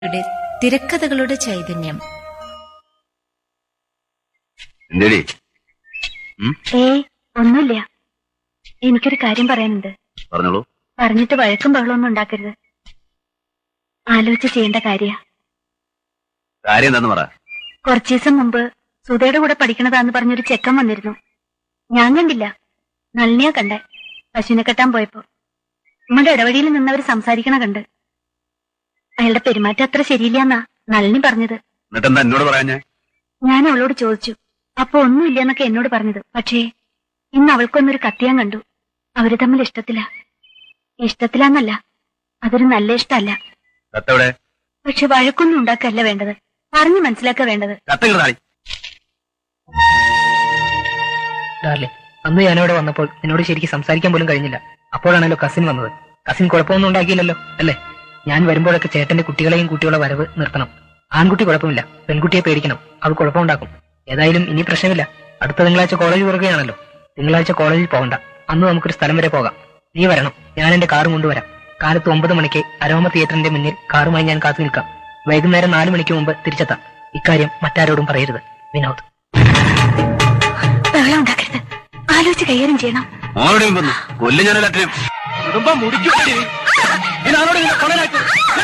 യുടെ തിരക്കഥകളുടെ ചൈതന്യം എന്തേടി ഏയ് ഒന്നുമില്ല എനിക്കൊരു കാര്യം പറയാനുണ്ട് പറഞ്ഞോളൂ പറഞ്ഞിട്ട് വഴക്കും ബഹളമൊന്നും ഉണ്ടാക്കരുത് ആലോചിച്ച് ചെയ്യേണ്ട കാര്യ കാര്യം എന്താന്ന് പറ കുറച്ചു ദിവസം മുമ്പ് സുധയുടെ കൂടെ പഠിക്കണതാന്ന് പറഞ്ഞൊരു ചെക്കൻ വന്നിരുന്നു ഞാൻ കണ്ടില്ല നളിനിയാ കണ്ടേ പശുവിനെ കെട്ടാൻ പോയപ്പോ നമ്മുടെ ഇടവഴിയിൽ നിന്നവർ സംസാരിക്കണ കണ്ട് അയാളുടെ പെരുമാറ്റം അത്ര ശരിയില്ലാന്നാ നളിനി പറഞ്ഞത് എന്നിട്ട് എന്താ എന്നോട് പറയാൻ ഞാൻ ഞാൻ അവളോട് ചോദിച്ചു അപ്പൊ ഒന്നുമില്ലെന്നൊക്കെ എന്നോട് പറഞ്ഞത് പക്ഷേ ഇന്ന് അവൾക്കൊന്നൊരു കത്തിയാൻ കണ്ടു അവര് തമ്മിൽ ഇഷ്ടത്തില ഇഷ്ടത്തിലാന്നല്ല അതൊരു നല്ല ഇഷ്ടമല്ല കത്തെവിടെ പക്ഷെ വഴക്കൊന്നും ഉണ്ടാക്കല്ല വേണ്ടത് പറഞ്ഞു മനസ്സിലാക്ക വേണ്ടത് കത്തുകൾ താടി ഡാർലിംഗ് അന്ന് ഞാനിവിടെ വന്നപ്പോൾ എന്നോട് ശരിക്കും സംസാരിക്കാൻ പോലും കഴിഞ്ഞില്ല അപ്പോഴാണല്ലോ കസിൻ വന്നത് കസിൻ കുഴപ്പമൊന്നും ഉണ്ടാക്കിയില്ലല്ലോ അല്ലേ ഞാൻ വരുമ്പോഴൊക്കെ ചേട്ടന്റെ കുട്ടികളെയും കുട്ടികളെ വരവ് നിർത്തണം ആൺകുട്ടി കുഴപ്പമില്ല പെൺകുട്ടിയെ പേടിക്കണം അത് കുഴപ്പമുണ്ടാക്കും ഏതായാലും ഇനി പ്രശ്നമില്ല അടുത്ത തിങ്കളാഴ്ച കോളേജ് തുറക്കുകയാണല്ലോ തിങ്കളാഴ്ച കോളേജിൽ പോകണ്ട അന്ന് നമുക്കൊരു സ്ഥലം വരെ പോകാം നീ വരണം ഞാൻ എന്റെ കാർ കൊണ്ടുവരാം കാലത്ത് ഒമ്പത് മണിക്ക് അരോമ തിയേറ്ററിന്റെ മുന്നിൽ കാറുമായി ഞാൻ കാത്തു നിൽക്കാം വൈകുന്നേരം നാലു മണിക്ക് മുമ്പ് തിരിച്ചെത്താം ഇക്കാര്യം മറ്റാരോടും പറയരുത് വിനോദ് ബഹളം ഉണ്ടാക്കരുത് ആലോചിച്ച് കൈകാര്യം ചെയ്യണം മോനോടെയും വന്നു കൊല്ലം ഞാൻ എല്ലാറ്റിനും കുടുംബം മുടിക്കും ഇതിനാണോ നിന്നെ കൊടലാക്കി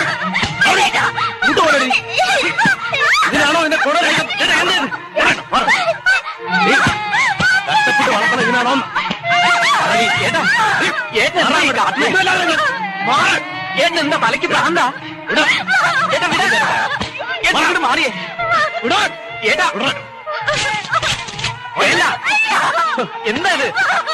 ഇതിനാണോ എന്നെ കൊടലാക്കി കഷ്ടപ്പെട്ട് വളർത്തണം ഇതിനാണോ എന്താ തലയ്ക്ക് പ്രാന്താ മാറിയേ ഏട്ടാ എന്താ ഇത്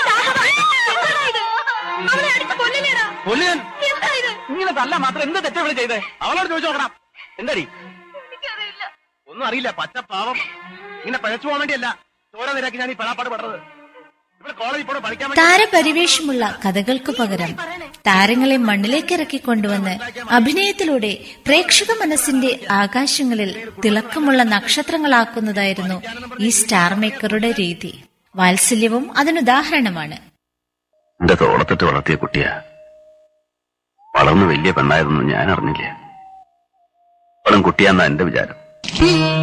കൊല്ലുകൻ ഇങ്ങനെ തല്ല മാത്രം എന്ത് തെറ്റാ ഇവിടെ ചെയ്തേ അവളോട് ചോദിച്ചു നോക്കണം എന്താടി ഒന്നും അറിയില്ല പച്ച പാവം ഇങ്ങനെ പഴച്ചു പോകാൻ വേണ്ടിയല്ല ചോര നിരാക്കി ഞാൻ ഈ പെടാപ്പാട് പെടുന്നത് ഇവിടെ കോളേജിൽ പോണ പഠിക്കാൻ വേണ്ടി താരപരിവേഷമുള്ള കഥകൾക്കു പകരം താരങ്ങളെ മണ്ണിലേക്ക് ഇറക്കിക്കൊണ്ടുവന്ന് അഭിനയത്തിലൂടെ പ്രേക്ഷക മനസ്സിന്റെ ആകാശങ്ങളിൽ തിളക്കമുള്ള നക്ഷത്രങ്ങളാക്കുന്നതായിരുന്നു ഈ സ്റ്റാർ മേക്കറുടെ രീതി വാത്സല്യവും അതിനുദാഹരണമാണ് എന്റെ തോളത്തിട്ട് വളർത്തിയ കുട്ടിയാ വളർന്ന് വലിയ പെണ്ണായതൊന്നും ഞാൻ അറിഞ്ഞില്ല അവളും കുട്ടിയാന്നാ എന്റെ വിചാരം